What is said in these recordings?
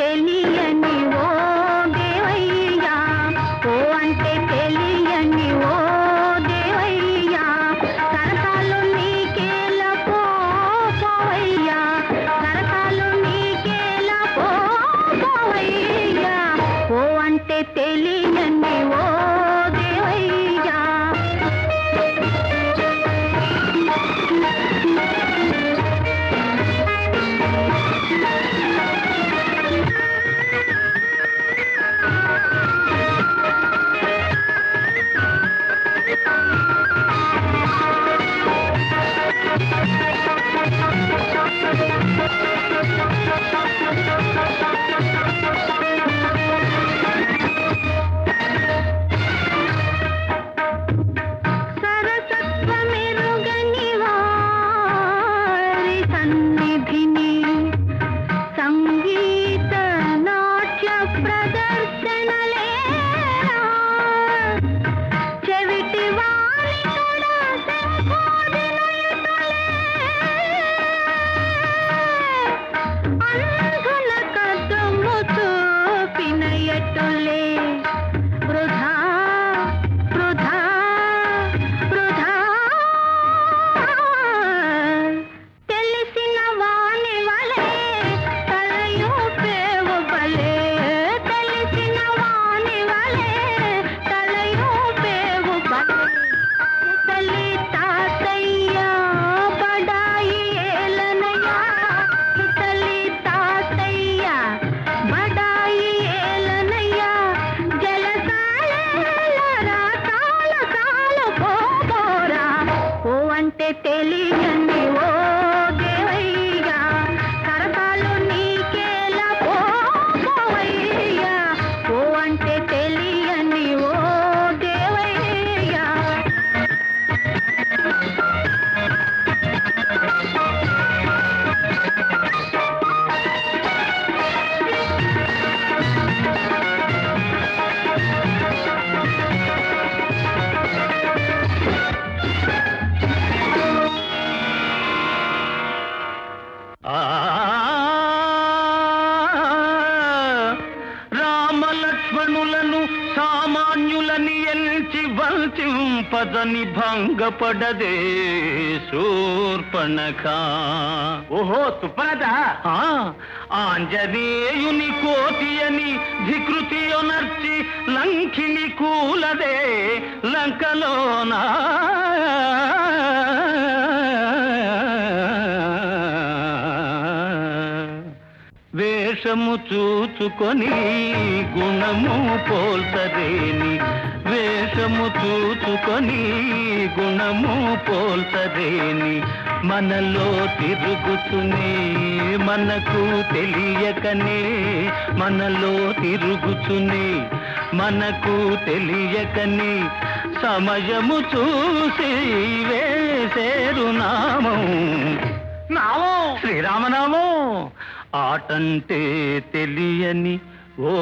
తెలియని ఓ దేవయ్యా ఓ అంటే తెలియని ఓ దేవయ్యా సరసాలు నీకేలా పో పోవయ్యా సరసాలు నీకేలా పో పోవయ్యా ఓ అంటే తెలియని ఓ దేవయ్యా సరసత్వమెరుగని వారి సన్నిధిని సంగీత నాట్య ప్రదర్శనలేనా చెవిటి వారి కూడా అంధుల కదము చూపినయటులే వృధా వృధా వృధా తెలిసిన వాని వలే తలయూపేవు బలే తెలిసిన వాని వలే తలయూపేవు బలే ముసలి తాతయ్య బడాయి ఏలనయ్య ముసలి తాతయ్య బడాయి ఏలనయ్య జలసాలేలరా కాల కాల పోరా ఓ అంటే తెలియని ఓ దేవయ్యా సరసాలు నీకేలా పో పోవయ్యా ఓ అంటే తెలియని ఓ దేవయ్యా ఆ రామలక్ష్మణులను సామాన్యులని ఎంచి వంచింపదని భంగపడదే శూర్పణఖ ఓహో సుప్పనత ఆ, ఆంజనేయుని కోతి అని ధికృతియొనర్చి లంకిని కూలదే లంకలోనా వేషము చూచుకొని గుణము పోల్తదేని వేషము చూచుకొని గుణము పోల్తదేని మనలో తిరుగుతునే మనకు తెలియకనే మనలో తిరుగుతునే మనకు తెలియకనే సమయము చూసి వేసేరు నామం నామం శ్రీరామనామం ఆటంటే తెలియని ఓ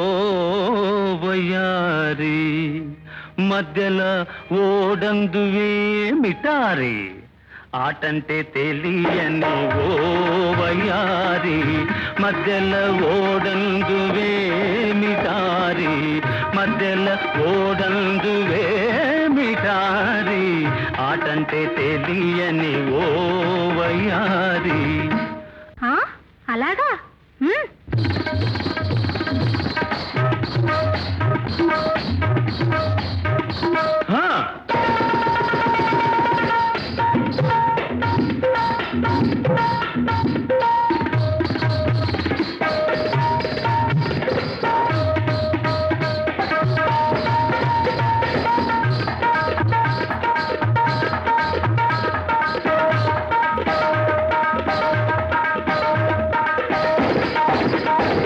వయారి మధ్యల ఓడందువే మిటారి ఆటంటే తెలియని ఓ వయారి మధ్యల ఓడందువే మిటారి మధ్యల ఓడందువే మిటారి ఆటంటే తెలియని ఓ వయారి ఆ, అలాగా ఉమ్. హా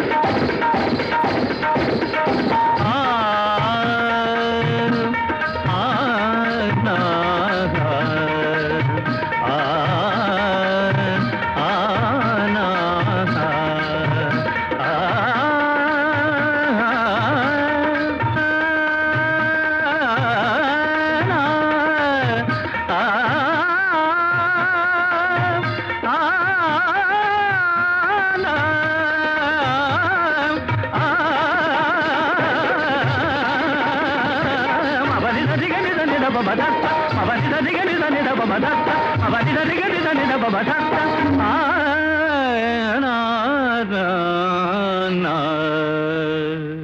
ఆ బమ దత్త అవని దని గని దని ద బమ దత్త అవని దని గని దని ద బమ దత్త ఆ నా నా నా